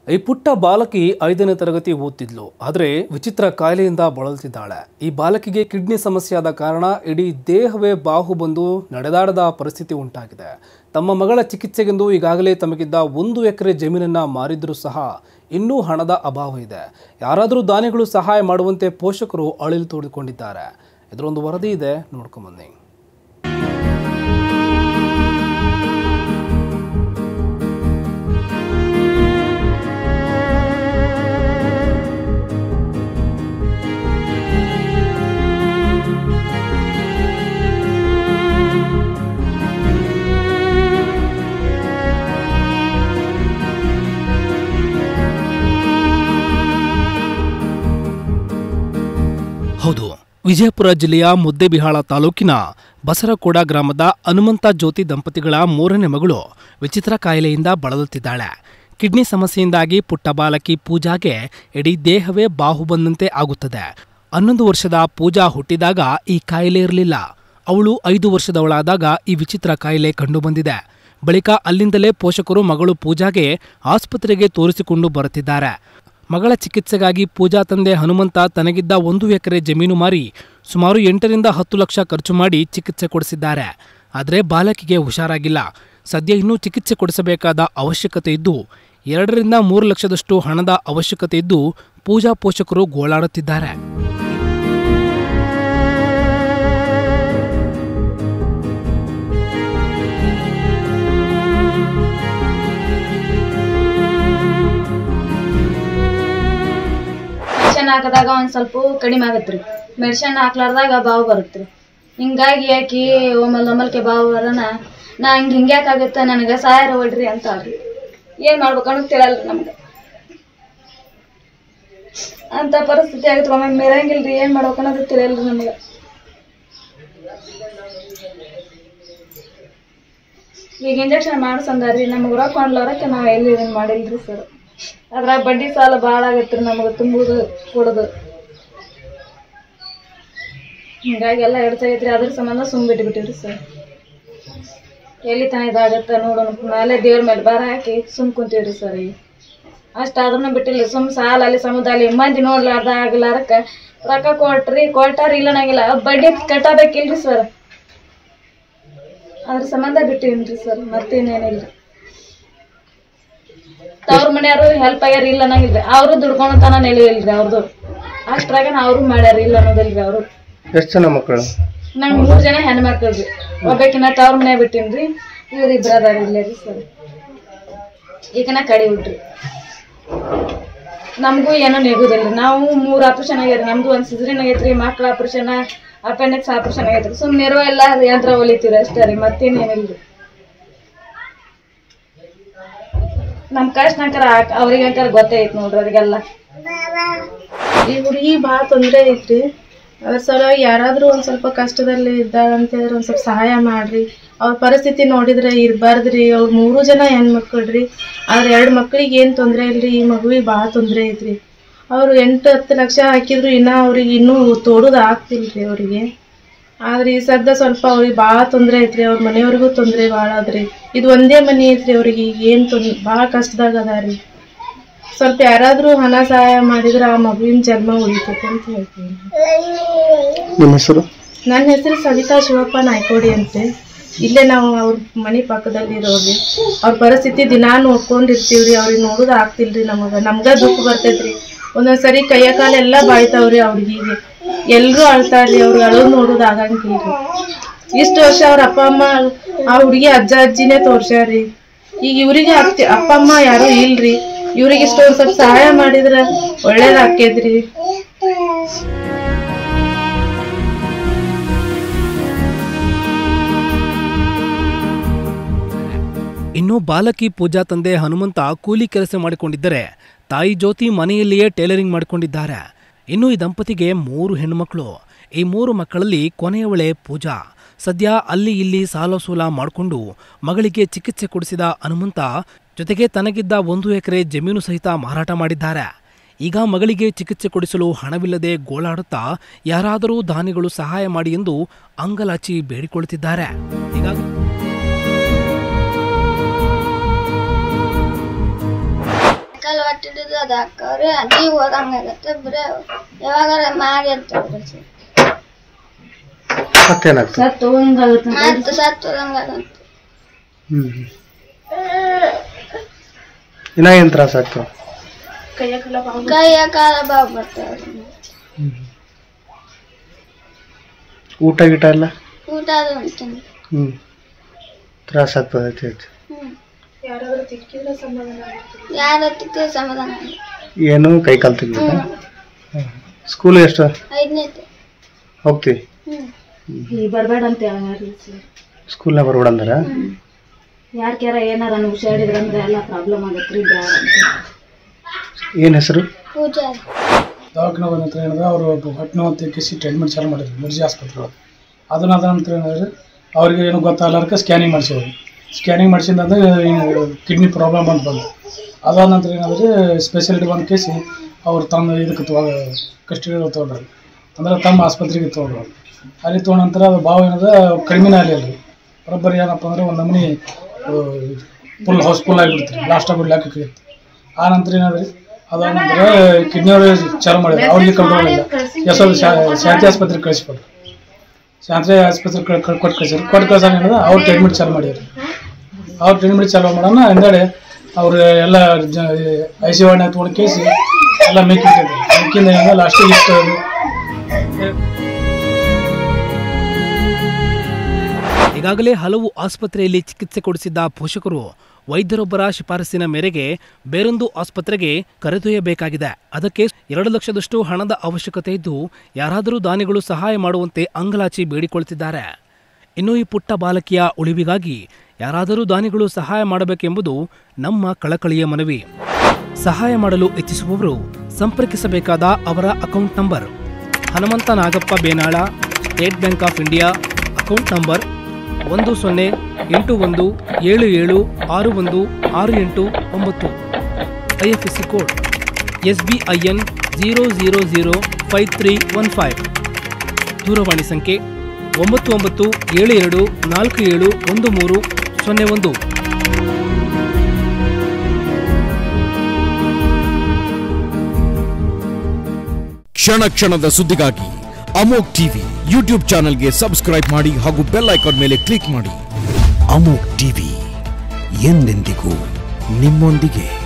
ಈ ಪುಟ್ಟ ಬಾಲಕಿ ಐದನೇ ತರಗತಿ ಓದ್ತಿದ್ಲು ಆದರೆ ವಿಚಿತ್ರ ಕಾಯಿಲೆಯಿಂದ ಬಳಲ್ತಿದ್ದಾಳೆ ಈ ಬಾಲಕಿಗೆ ಕಿಡ್ನಿ ಸಮಸ್ಯೆ ಆದ ಕಾರಣ ಇಡೀ ದೇಹವೇ ಬಾಹು ಬಂದು ನಡೆದಾಡದ ಪರಿಸ್ಥಿತಿ ಉಂಟಾಗಿದೆ ತಮ್ಮ ಮಗಳ ಚಿಕಿತ್ಸೆಗೆಂದು ಈಗಾಗಲೇ ತಮಗಿದ್ದ ಒಂದು ಎಕರೆ ಜಮೀನನ್ನ ಮಾರಿದ್ರೂ ಸಹ ಇನ್ನೂ ಹಣದ ಅಭಾವ ಇದೆ ಯಾರಾದರೂ ದಾನಿಗಳು ಸಹಾಯ ಮಾಡುವಂತೆ ಪೋಷಕರು ಅಳಿಲು ತೋಡಿಕೊಂಡಿದ್ದಾರೆ ಇದರೊಂದು ವರದಿ ಇದೆ ನೋಡ್ಕೊಂಬನ್ನಿ ಹೌದು ವಿಜಯಪುರ ಜಿಲ್ಲೆಯ ಮುದ್ದೇಬಿಹಾಳ ತಾಲೂಕಿನ ಬಸರಕೋಡ ಗ್ರಾಮದ ಹನುಮಂತ ಜ್ಯೋತಿ ದಂಪತಿಗಳ ಮೂರನೇ ಮಗಳು ವಿಚಿತ್ರ ಕಾಯಿಲೆಯಿಂದ ಬಳಲುತ್ತಿದ್ದಾಳೆ ಕಿಡ್ನಿ ಸಮಸ್ಯೆಯಿಂದಾಗಿ ಪುಟ್ಟ ಬಾಲಕಿ ಪೂಜಾಗೆ ಇಡೀ ದೇಹವೇ ಬಾಹು ಬಂದಂತೆ ಆಗುತ್ತದೆ ಹನ್ನೊಂದು ವರ್ಷದ ಪೂಜಾ ಹುಟ್ಟಿದಾಗ ಈ ಕಾಯಿಲೆ ಇರಲಿಲ್ಲ ಅವಳು ಐದು ವರ್ಷದವಳಾದಾಗ ಈ ವಿಚಿತ್ರ ಕಾಯಿಲೆ ಕಂಡುಬಂದಿದೆ ಬಳಿಕ ಅಲ್ಲಿಂದಲೇ ಪೋಷಕರು ಮಗಳು ಪೂಜಾಗೆ ಆಸ್ಪತ್ರೆಗೆ ತೋರಿಸಿಕೊಂಡು ಬರುತ್ತಿದ್ದಾರೆ ಮಗಳ ಚಿಕಿತ್ಸೆಗಾಗಿ ಪೂಜಾ ತಂದೆ ಹನುಮಂತ ತನಗಿದ್ದ ಒಂದು ಎಕರೆ ಜಮೀನು ಮಾರಿ ಸುಮಾರು ಎಂಟರಿಂದ ಹತ್ತು ಲಕ್ಷ ಖರ್ಚು ಮಾಡಿ ಚಿಕಿತ್ಸೆ ಕೊಡಿಸಿದ್ದಾರೆ ಆದರೆ ಬಾಲಕಿಗೆ ಹುಷಾರಾಗಿಲ್ಲ ಸದ್ಯ ಇನ್ನೂ ಚಿಕಿತ್ಸೆ ಕೊಡಿಸಬೇಕಾದ ಅವಶ್ಯಕತೆ ಇದ್ದು ಎರಡರಿಂದ ಮೂರು ಲಕ್ಷದಷ್ಟು ಹಣದ ಅವಶ್ಯಕತೆ ಇದ್ದು ಪೂಜಾ ಪೋಷಕರು ಗೋಳಾಡುತ್ತಿದ್ದಾರೆ ಮೆಡಿಸಿನ್ ಹಾಕಿದಾಗ ಒಂದ್ ಸ್ವಲ್ಪ ಕಡಿಮೆ ಆಗತ್ರಿ ಮೆಡಿಸಿನ್ ಹಾಕ್ಲಾರ್ದಾಗ ಬಾವು ಬರುತ್ರಿ ಹಿಂಗಾಗಿ ಯಾಕಿ ಒಮ್ಮಲ್ ಒಮ್ಮಲ್ಕೆ ಬಾವು ಬರೋಣ ನಾ ಹಿಂಗ್ ಹಿಂಗ್ಯಾಕ್ ಆಗತ್ತ ನನಗೆ ಸಹಾಯ ಹೊಡ್ರಿ ಅಂತ ಅವ್ರಿ ಏನ್ ಮಾಡ್ಬೇಕು ಅನ್ನೋದು ತಿಳಿಯಲ್ರಿ ನಮ್ಗೆ ಅಂತ ಪರಿಸ್ಥಿತಿ ಆಗತ್ರಿ ಒಮ್ಮೆ ಮೆರಂಗಿಲ್ರಿ ಏನ್ ಮಾಡ್ಬೇಕು ಅನ್ನೋದು ತಿಳಿಯಲ್ರಿ ನಮ್ಗೆ ಈಗ ಇಂಜೆಕ್ಷನ್ ಮಾಡ್ಸಂದಾರ್ರಿ ನಮಗೆ ರೊಕ್ಕ ಕೊಡ್ಲಾರಕ್ಕೆ ನಾವು ಎಲ್ಲಿ ಇದನ್ನ ಮಾಡಿಲ್ರಿ ಸರ್ ಅದ್ರಾಗ ಬಡ್ಡಿ ಸಾಲ ಭಾಳ ಆಗತ್ರಿ ನಮಗೆ ತುಂಬುದು ಕೊಡೋದು ಹಿಂಗಾಗಿ ಎಲ್ಲ ಎಡ್ಸಾಗೈತ್ರಿ ಅದ್ರ ಸಂಬಂಧ ಸುಮ್ ಬಿಟ್ಟು ಬಿಟ್ಟಿವ್ರಿ ಸರ್ ಎಲ್ಲಿ ತನ ಇದಾಗತ್ತ ನೋಡೋಣ ಮೇಲೆ ದೇವ್ರ ಮೇಲೆ ಭಾರ ಹಾಕಿ ಸುಮ್ ಕುಂತೀವ್ರಿ ಸರ್ ಈಗ ಅಷ್ಟಾದ್ರೂ ಬಿಟ್ಟಿಲ್ಲ ಸುಮ್ ಸಾಲ ಅಲ್ಲಿ ಸಮುದಾಯ ಮಂದಿ ನೋಡ್ಲಾರ್ದ ಆಗ್ಲಾರಕ್ಕ ರೊಕ್ಕ ಕೊಟ್ರಿ ಕೊಟ್ಟಾರ ಇಲ್ಲ ನಂಗಿಲ್ಲ ಬಡ್ಡಿ ಕಟ್ಟಬೇಕಿಲ್ರಿ ಸರ್ ಅದ್ರ ಸಂಬಂಧ ಬಿಟ್ಟಿವ್ರಿ ಸರ್ ಮತ್ತೇನೇನಿಲ್ಲ ತವ್ರ ಮನೆಯವರು ಹೆಲ್ಪ್ ಆಗ್ಯಾರ ಇಲ್ಲ ಅನ್ನಂಗಿಲ್ರಿ ಅವರು ದುಡ್ಕೊಂಡು ತನ ನೆಲೆಯಿಲ್ರಿ ಅವ್ರದ್ದು ಅಷ್ಟ್ರಾಗ ಅವರು ಮಾಡ್ಯಾರ ಇಲ್ಲ ಅನ್ನೋದಿಲ್ರಿ ಅವರು ಎಷ್ಟು ಜನ ಮಕ್ಕಳು ನಂಗೆ ಮೂರ್ ಜನ ಹೆಣ್ಮಕ್ಳ್ರಿ ಒಬ್ಬಾಕಿನ ತವ್ರ ಮನೆ ಬಿಟ್ಟಿನ್ರಿ ಇವ್ರ ಇಬ್ರ ಅದಾರ ಇಲ್ಲೇ ರೀ ಸರ್ ಈಗಿನ ಕಡಿ ಬಿಟ್ರಿ ನಮಗೂ ಏನೋ ನೆಗುದಿಲ್ರಿ ನಾವು ಮೂರ್ ಆಪರೇಷನ್ ಆಗ್ಯಾರ ನಮ್ದು ಒಂದ್ ಸಿಜ್ರಿನ್ ಆಗೈತ್ರಿ ಮಕ್ಳ ಆಪರೇಷನ್ ಅಪೆಂಡಿಕ್ಸ್ ಆಪರೇಷನ್ ಆಗೈತ್ರಿ ಸುಮ್ಮನೆ ಇರೋ ಎಲ್ಲ ಯಂತ್ರ ಹೊಲಿತೀವಿ ಅಷ್ಟೇ ರೀ ಮತ್ತೇನೇನಿಲ್ರಿ ನಮ್ ಕಷ್ಟ ನಂಕರ ಅವ್ರಿಗೆ ಅಂಕರ ಗೊತ್ತೈತ್ ನೋಡ್ರಿ ಅವ್ರಿಗೆಲ್ಲ ಈ ಹುಡುಗಿ ಭಾಳ ತೊಂದರೆ ಐತ್ರಿ ಅದ್ರ ಸಲುವಾಗಿ ಯಾರಾದ್ರೂ ಒಂದ್ ಸ್ವಲ್ಪ ಕಷ್ಟದಲ್ಲಿ ಇದ್ದಾಗ ಅಂತ ಹೇಳಿದ್ರೆ ಒಂದ್ ಸ್ವಲ್ಪ ಸಹಾಯ ಮಾಡ್ರಿ ಅವ್ರ ಪರಿಸ್ಥಿತಿ ನೋಡಿದ್ರೆ ಇರ್ಬಾರ್ದ್ರಿ ಅವ್ರ ಮೂರು ಜನ ಹೆಣ್ಮಕ್ಳ್ರಿ ಆದ್ರೆ ಎರಡು ಮಕ್ಳಿಗೆ ಏನ್ ತೊಂದರೆ ಇಲ್ರಿ ಈ ಮಗುವಿಗೆ ಭಾಳ ತೊಂದರೆ ಐತ್ರಿ ಅವ್ರು ಎಂಟು ಹತ್ತು ಲಕ್ಷ ಹಾಕಿದ್ರು ಇನ್ನ ಅವ್ರಿಗೆ ಇನ್ನೂ ತೋಡುದು ಆಗ್ತಿಲ್ರಿ ಅವ್ರಿಗೆ ಆದ್ರೆ ಈ ಸದ್ಯ ಸ್ವಲ್ಪ ಅವ್ರಿಗೆ ಭಾಳ ತೊಂದರೆ ಐತ್ರಿ ಅವ್ರ ಮನೆಯವ್ರಿಗೂ ತೊಂದರೆ ಭಾಳ ಅದ್ರಿ ಇದು ಒಂದೇ ಮನೆ ಐತ್ರಿ ಅವ್ರಿಗೆ ಈಗ ಏನ್ ತೊಂದ್ರೆ ಭಾಳ ಕಷ್ಟದಾಗ ಅದಾರಿ ಸ್ವಲ್ಪ ಯಾರಾದ್ರೂ ಹಣ ಸಹಾಯ ಮಾಡಿದ್ರೆ ಆ ಮಗುವಿನ ಜನ್ಮ ಉಳಿತೈತೆ ಅಂತ ಹೇಳ್ತೀನಿ ನಿಮ್ಮ ಹೆಸರು ನನ್ನ ಹೆಸರು ಸವಿತಾ ಶಿವಪ್ಪ ನಾಯ್ಕೋಡಿ ಅಂತೆ ಇಲ್ಲೇ ನಾವು ಅವ್ರ ಮನೆ ಪಕ್ಕದಲ್ಲಿ ಇರೋರಿ ಅವ್ರ ಪರಿಸ್ಥಿತಿ ದಿನಾ ನೋಡ್ಕೊಂಡಿರ್ತೀವ್ರಿ ಅವ್ರಿಗೆ ನೋಡೋದು ಆಗ್ತಿಲ್ರಿ ನಮಗ ನಮ್ಗ ದುಃಖ ಬರ್ತೈತ್ರಿ ಒಂದೊಂದ್ಸರಿ ಕೈಯ ಕಾಲ ಎಲ್ಲ ಬಾಯ್ತಾವ್ರಿ ಅವ್ರಿಗೆ ಎಲ್ರೂ ಅಳ್ತಾರ್ರಿ ಅವ್ರಿಗೆ ಅಳೋದು ನೋಡೋದು ಆಗಂಗಿಲ್ರಿ ಇಷ್ಟು ವರ್ಷ ಅವ್ರ ಅಪ್ಪ ಅಮ್ಮ ಆ ಹುಡುಗಿ ಅಜ್ಜ ಅಜ್ಜಿನೇ ತೋರ್ಸ್ಯಾರ್ರಿ ಈಗ ಇವ್ರಿಗೆ ಅತ್ತಿ ಅಪ್ಪ ಅಮ್ಮ ಯಾರು ಇಲ್ರಿ ಇವ್ರಿಗೆ ಇಷ್ಟು ಒಂದ್ ಸ್ವಲ್ಪ ಸಹಾಯ ಮಾಡಿದ್ರ ಒಳ್ಳೇದಾಕೇತ್ರಿ ಇನ್ನು ಬಾಲಕಿ ಪೂಜಾ ತಂದೆ ಹನುಮಂತ ಕೂಲಿ ಕೆಲಸ ಮಾಡಿಕೊಂಡಿದ್ದರೆ ತಾಯಿ ಜ್ಯೋತಿ ಮನೆಯಲ್ಲಿಯೇ ಟೇಲರಿಂಗ್ ಮಾಡಿಕೊಂಡಿದ್ದಾರೆ ಇನ್ನು ಈ ದಂಪತಿಗೆ ಮೂರು ಹೆಣ್ಣುಮಕ್ಕಳು ಈ ಮೂರು ಮಕ್ಕಳಲ್ಲಿ ಕೊನೆಯವಳೆ ಪೂಜಾ ಸದ್ಯ ಅಲ್ಲಿ ಇಲ್ಲಿ ಸಾಲ ಸೂಲ ಮಾಡಿಕೊಂಡು ಮಗಳಿಗೆ ಚಿಕಿತ್ಸೆ ಕೊಡಿಸಿದ ಹನುಮಂತ ಜೊತೆಗೆ ತನಗಿದ್ದ ಒಂದು ಎಕರೆ ಜಮೀನು ಸಹಿತ ಮಾರಾಟ ಮಾಡಿದ್ದಾರೆ ಈಗ ಮಗಳಿಗೆ ಚಿಕಿತ್ಸೆ ಕೊಡಿಸಲು ಹಣವಿಲ್ಲದೆ ಗೋಳಾಡುತ್ತಾ ಯಾರಾದರೂ ದಾನಿಗಳು ಸಹಾಯ ಮಾಡಿ ಎಂದು ಅಂಗಲಾಚಿ ಬೇಡಿಕೊಳ್ಳುತ್ತಿದ್ದಾರೆ ಹೀಗಾಗಿ ಕಲ್ವ ಹೊಟ್ಟಿದ್ದು ಅದು ಹಾಕವ್ರಿ ಜೀವ ಹೋದಂಗಾಗತ್ತೆ ಬರೀ ಯಾವಾಗಾರ ಮಾಡಿ ಅಂತ ಹೇಳ್ರಿ ಸರ್ ಮತ್ತೇನಾಗ್ತದೆ ಸತ್ತು ಹಿಂಗಾಗುತ್ತೆ ಮತ್ತೆ ಸತ್ತು ಹೋದಂಗಾಗತ್ತೆ ಹ್ಮ್ ಇನ್ನ ಏನ್ ತ್ರಾಸ ಆಗ್ತಾವ ಕೈಯಕ್ಕೆಲ್ಲ ಬಾವು ಕೈಯ ಕಾಲ ಬಾವು ಬರ್ತಾವ್ರಿ ಊಟ ಗೀಟ ಎಲ್ಲ ಊಟ ಅದು ಉಂಟು ಹ್ಮ್ ತ್ರಾಸ ಆಗ್ತದೆ ಆಯ್ತು ಆಯ್ತು ಹ್ಮ್ ಯಾರಾದ್ರೂ ತಿಕ್ಕಿದ್ರೆ ಸಮಾಧಾನ ಆಗುತ್ತೆ ಯಾರ ಹತ್ತಿಕ್ಕೆ ಸಮಾಧಾನ ಇಲ್ಲ ಏನು ಕೈ ಕಾಲು ತೆಗಿಬೇಕ ಹ್ಮ್ ಸ್ಕೂಲ್ ಎಷ್ಟು ಐದನೇದು ಹೋಗ್ತಿ ಹ್ಮ್ ಈ ಬರ್ಬೇಡ ಅಂತ ಹೇಳ್ಯಾರ್ರಿ ಸರ್ ಸ್ಕೂಲ್ನಾಗ ಬರ್ಬೇಡ ಅಂದಾರ ಯಾರ್ ಕ್ಯಾರ ಏನಾರ ಹುಷಾರಿದ್ರಂದ್ರೆ ಎಲ್ಲ ಪ್ರಾಬ್ಲಮ್ ಆಗತ್ರಿ ಬ್ಯಾಡ ಅಂತ ಏನ್ ಹೆಸರು ಪೂಜಾರಿ ದವಾಖಾನೆ ಬಂದ ನಂತರ ಏನಿದೆ ಅವರು ಹೊಟ್ಟೆ ನೋವು ಅಂತ ಕಿಸಿ ಟ್ರೀಟ್ಮೆಂಟ್ ಚಾಲು ಮಾಡಿದ್ರು ಮುರ್ಜಿ ಆಸ್ಪತ್ರೆ ಒಳಗೆ ಅದನ್ನ ಅದ ನಂತರ ಏನಾದ್ರೆ ಅವ್ರಿಗೆ ಏನು ಗೊತ್ತಾಗಲಾರ್ಕ ಸ್ಕ್ಯಾನಿಂಗ್ ಮಾಡಿಸಿದ್ರು ಸ್ಕ್ಯಾನಿಂಗ್ ಮಾಡಿಸಿದಂದ್ರೆ ಕಿಡ್ನಿ ಪ್ರಾಬ್ಲಮ್ ಅಂತ ಬಂತು ಅದಾದ ನಂತರ ಏನಾದ್ರೆ ಸ್ಪೆಷಾಲಿಟಿ ಬಂದು ಕೇಸಿ ಅವ್ರು ತಮ್ಮ ಇದಕ್ಕೆ ತಗೋ ಕಸ್ಟಡಿ ತೊಗೊಂಡ್ರು ಅಂದ್ರೆ ತಮ್ಮ ಆಸ್ಪತ್ರೆಗೆ ತೊಗೊಂಡ್ರು ಅಲ್ಲಿ ತೊಗೊಂಡ ನಂತರ ಅದು ಭಾವ ಏನದ ಕಡಿಮೆನೇ ಆಗಲಿ ಅಲ್ಲಿ ಬರೋಬ್ಬರಿ ಏನಪ್ಪ ಅಂದ್ರೆ ಒಂದು ನಮೂನಿ ಫುಲ್ ಹೌಸ್ಫುಲ್ ಆಗಿಬಿಡ್ತಾರೆ ಲಾಸ್ಟ್ ಆಗಿ ಬಿಡ್ಲಾಕ ಆ ನಂತರ ಏನಾದ್ರಿ ಅದಾದ ನಂತರ ಕಿಡ್ನಿಯವರು ಚಾಲು ಮಾಡಿದ್ರು ಅವ್ರಿಗೆ ಕಂಟ್ರೋಲ್ ಇಲ್ಲ ಯಶೋದ್ ಶಾಂತಿ ಆಸ್ಪತ್ರೆಗೆ ಕಳಿಸ್ಕೊಟ್ರು ಶಾಂತಿ ಆಸ್ಪತ್ರೆ ಕೊಟ್ಟು ಕಳಿಸಿದ್ರು ಕೊಟ್ಟು ಕಳ್ಸಾಗ ಏನದ ಅವ್ರು ಟ್ರೀಟ್ಮೆಂಟ್ ಚಾಲು ಮಾಡಿದ್ರು ಅವ್ರು ಟ್ರೀಟ್ಮೆಂಟ್ ಚಾಲು ಮಾಡೋಣ ಹಿಂದಡೆ ಅವ್ರು ಎಲ್ಲ ಐ ಸಿ ವಾರ್ಡ್ನಾಗ ತೊಗೊಂಡು ಕೇಸಿ ಎಲ್ಲ ಮೇಕಿಟ್ಟಿದ್ರು ಮೇಕಿಂದ ಏನದ ಲಾಸ್ಟಿಗೆ ಇಷ್ಟು ಈಗಾಗಲೇ ಹಲವು ಆಸ್ಪತ್ರೆಯಲ್ಲಿ ಚಿಕಿತ್ಸೆ ಕೊಡಿಸಿದ್ದ ಪೋಷಕರು ವೈದ್ಯರೊಬ್ಬರ ಶಿಫಾರಸಿನ ಮೇರೆಗೆ ಬೇರೊಂದು ಆಸ್ಪತ್ರೆಗೆ ಕರೆದೊಯ್ಯಬೇಕಾಗಿದೆ ಅದಕ್ಕೆ ಎರಡು ಲಕ್ಷದಷ್ಟು ಹಣದ ಅವಶ್ಯಕತೆ ಇದ್ದು ಯಾರಾದರೂ ದಾನಿಗಳು ಸಹಾಯ ಮಾಡುವಂತೆ ಅಂಗಲಾಚಿ ಬೇಡಿಕೊಳ್ಳುತ್ತಿದ್ದಾರೆ ಇನ್ನು ಈ ಪುಟ್ಟ ಬಾಲಕಿಯ ಉಳಿವಿಗಾಗಿ ಯಾರಾದರೂ ದಾನಿಗಳು ಸಹಾಯ ಮಾಡಬೇಕೆಂಬುದು ನಮ್ಮ ಕಳಕಳಿಯ ಮನವಿ ಸಹಾಯ ಮಾಡಲು ಇಚ್ಛಿಸುವವರು ಸಂಪರ್ಕಿಸಬೇಕಾದ ಅವರ account number Hanumanta Nagappa Benal State Bank of India account number ಒಂದು ಸೊನ್ನೆ ಎಂಟು ಒಂದು ಏಳು ಏಳು ಆರು ಒಂದು ಆರು ಎಂಟು ಒಂಬತ್ತು I F S C code S B I N zero zero zero five three one five ದೂರವಾಣಿ ಸಂಖ್ಯೆ ಒಂಬತ್ತು ಒಂಬತ್ತು ಏಳು ಎರಡು ನಾಲ್ಕು ಏಳು ಒಂದು ಮೂರು ಸೊನ್ನೆ ಒಂದು ಕ್ಷಣ ಕ್ಷಣದ ಸುದ್ದಿಗಾಗಿ ಅಮೋಕ್ ಟಿವಿ ಯೂಟ್ಯೂಬ್ ಚಾನೆಲ್ಗೆ ಸಬ್ಸ್ಕ್ರೈಬ್ ಮಾಡಿ ಹಾಗೂ ಬೆಲ್ ಐಕಾನ್ ಮೇಲೆ ಕ್ಲಿಕ್ ಮಾಡಿ ಅಮೋಕ್ ಟಿವಿ ಎಂದೆಂದಿಗೂ ನಿಮ್ಮೊಂದಿಗೆ